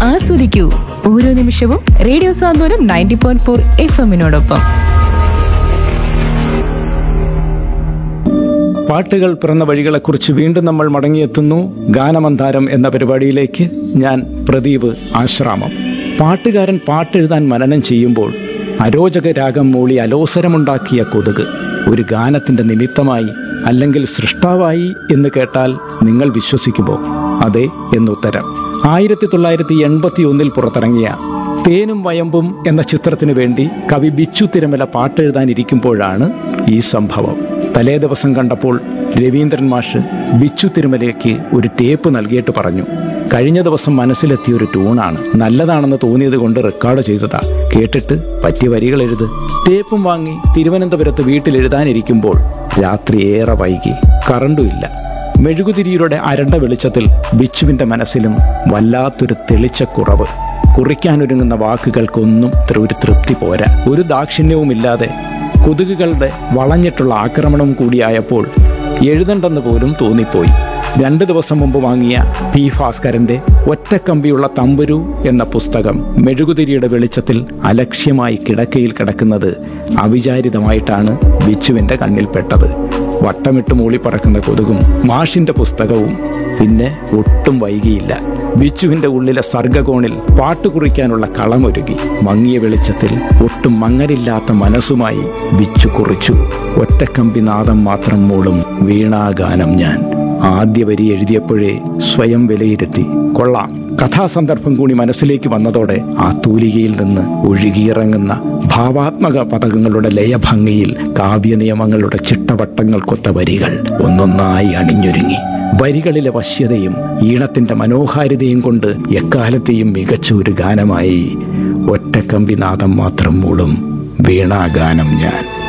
ആസ്വദിക്കൂ ഓരോ നിമിഷവും radio Santhwanam ninety point four F എമ്മിനോടൊപ്പം പാട്ടുകൾ പിറന്ന വഴികളെക്കുറിച്ച് വീണ്ടും നമ്മൾ മടങ്ങിയെത്തുന്നു ഗാനമന്താരം എന്ന പരിപാടിയിലേക്ക് ഞാൻ പ്രദീപ് ആശ്രാമം പാട്ടുകാരൻ പാട്ടെഴുതാൻ മനനം ചെയ്യുമ്പോൾ അരോചക രാഗം മൂളി അലോസരമുണ്ടാക്കിയ കൊതുക് ഒരു ഗാനത്തിന്റെ നിമിത്തമായി അല്ലെങ്കിൽ സൃഷ്ടാവായി എന്ന് കേട്ടാൽ നിങ്ങൾ വിശ്വസിക്കുമോ അതെ എന്നുത്തരം ആയിരത്തി തൊള്ളായിരത്തി എൺപത്തി ഒന്നിൽ പുറത്തിറങ്ങിയ തേനും വയമ്പും എന്ന ചിത്രത്തിനു വേണ്ടി കവി ബിച്ചു തിരുമല പാട്ടെഴുതാനിരിക്കുമ്പോഴാണ് ഈ സംഭവം തലേ ദിവസം കണ്ടപ്പോൾ രവീന്ദ്രൻ മാഷ് ബിച്ചു തിരുമലയ്ക്ക് ഒരു ടേപ്പ് നൽകിയിട്ട് പറഞ്ഞു കഴിഞ്ഞ ദിവസം മനസ്സിലെത്തിയ ഒരു ട്യൂണാണ് നല്ലതാണെന്ന് തോന്നിയത് കൊണ്ട് റെക്കോർഡ് ചെയ്തതാ കേട്ടിട്ട് പറ്റിയ വരികൾ എഴുത് ടേപ്പും വാങ്ങി തിരുവനന്തപുരത്ത് വീട്ടിൽ എഴുതാനിരിക്കുമ്പോൾ രാത്രി ഏറെ വൈകി കറണ്ടും ഇല്ല മെഴുകുതിരിയുടെ അരണ്ട വെളിച്ചത്തിൽ ബിച്ചുവിന്റെ മനസ്സിലും വല്ലാത്തൊരു തെളിച്ചക്കുറവ് കുറിക്കാനൊരുങ്ങുന്ന വാക്കുകൾക്കൊന്നും ത്ര- ഒരു തൃപ്തി പോരാ ഒരു ദാക്ഷിണ്യവുമില്ലാതെ കൊതുകുകളുടെ വളഞ്ഞിട്ടുള്ള ആക്രമണം കൂടിയായപ്പോൾ എഴുതണ്ടെന്ന് പോലും തോന്നിപ്പോയി രണ്ട് ദിവസം മുമ്പ് വാങ്ങിയ പി ഭാസ്കരന്റെ ഒറ്റക്കമ്പിയുള്ള തമ്പുരു എന്ന പുസ്തകം മെഴുകുതിരിയുടെ വെളിച്ചത്തിൽ അലക്ഷ്യമായി കിടക്കയിൽ കിടക്കുന്നത് അവിചാരിതമായിട്ടാണ് ബിച്ചുവിന്റെ കണ്ണിൽപ്പെട്ടത് വട്ടമിട്ട് മൂളിപ്പറക്കുന്ന കൊതുകും മാഷിന്റെ പുസ്തകവും പിന്നെ ഒട്ടും വൈകിയില്ല ബിച്ചുവിന്റെ ഉള്ളിലെ സർഗകോണിൽ പാട്ടുകുറിക്കാനുള്ള കളമൊരുങ്ങി മങ്ങിയ വെളിച്ചത്തിൽ ഒട്ടും മങ്ങലില്ലാത്ത മനസ്സുമായി ബിച്ചു കുറിച്ചു ഒറ്റക്കമ്പി നാദം മാത്രം മൂളും വീണാഗാനം ഞാൻ ആദ്യ വരി എഴുതിയപ്പോഴേ സ്വയം വിലയിരുത്തി കൊള്ളാം കഥാസന്ദർഭം കൂടി മനസ്സിലേക്ക് വന്നതോടെ ആ തൂലികയിൽ നിന്ന് ഒഴുകിയിറങ്ങുന്ന ഭാവാത്മക പദകങ്ങളുടെ ലയഭംഗിയിൽ കാവ്യനിയമങ്ങളുടെ ചിട്ടവട്ടങ്ങൾക്കൊത്ത വരികൾ ഒന്നൊന്നായി അണിഞ്ഞൊരുങ്ങി വരികളിലെ വശ്യതയും ഈണത്തിന്റെ മനോഹാരിതയും കൊണ്ട് എക്കാലത്തെയും മികച്ച ഒരു ഗാനമായി ഒറ്റക്കമ്പിനാദം മാത്രം മൂളും വീണാഗാനം ഞാൻ